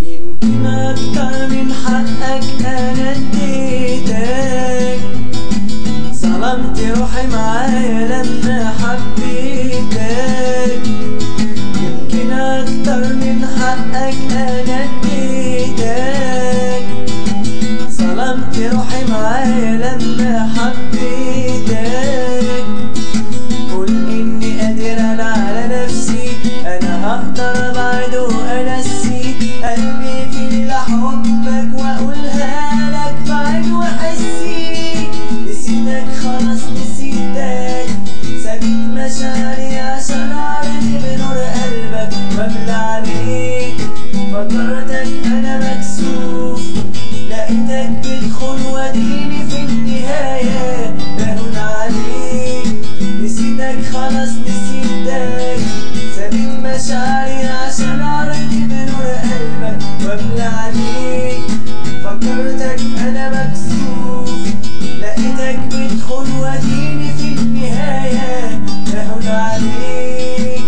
يمكن أكتر من حقك أنا اديتك ظلمت روحي معايا لما حبيتك يمكن أكتر من حقك أنا اديتك ظلمت روحي معايا لما حبيتك قول إني قادر أنا على نفسي أنا هقدر أبعد وأنسي قلبي في لحبك وأقولها لك بعد وأحسي نسيتك خلاص نسيتك سابت مشاعري عشان أعرف بنور قلبك وأملى عليك فكرتك أنا مكسوف لقيتك بتخون وديني في النهاية بهون عليك نسيتك خلاص نسيتك سابت مشاعري عشان أعرف بنور قلبك وأملى عليك فكرتك أنا مكسوف لقيتك بتخون وديني في النهاية بهون عليك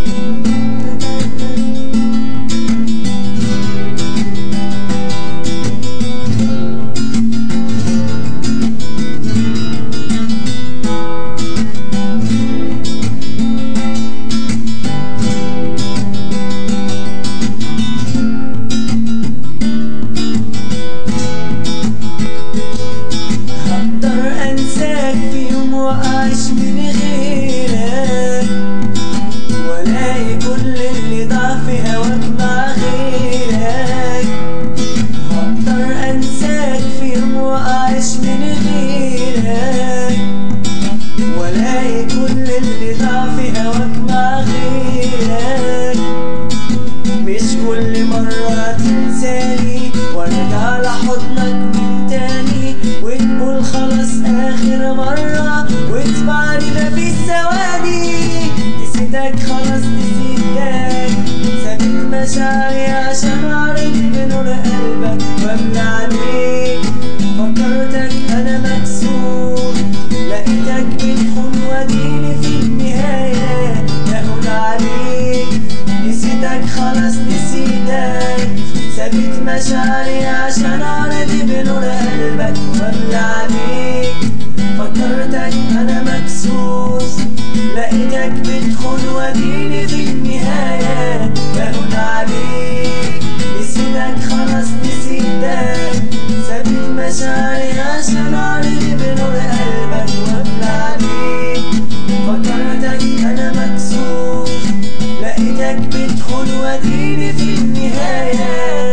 هقدر انساك في يوم واعيش من غيرك والاقي كل اللي ضاع في هواك مع غيرك هقدر انساك في يوم واعيش من غيرك والاقي كل اللي ضاع في هواك مع غيرك مش كل مرة تنساني وارجع لحضنك من تاني وتقول خلاص آخر مرة وتبعني ما في ثواني نسيتك خلاص نسيتك سابت مشاعري عشان أعرف بنور قلبك وأملى عليك فكرتك أنا مكسور لقيتك بتخون وديني في النهاية بهون عليك نسيتك خلاص نسيتك سابت مشاعري عشان أعرض بنور قلبك وأملى عليك فكرتك أنا مكسوف لقيتك بتخون وديني في النهاية بهون عليك نسيتك خلاص نسيتك سابت مشاعري عشان أعرض بنور قلبك وأملى عليك فكرتك أنا مكسوف لقيتك بتخون وديني في النهاية